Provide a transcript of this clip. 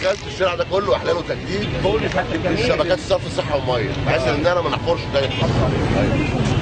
مجالس الشارع ده كله احلال وتجديد كل فتره جميل شبكات صرف الصحه والميه بحيث ان انا ما نحفرش تاني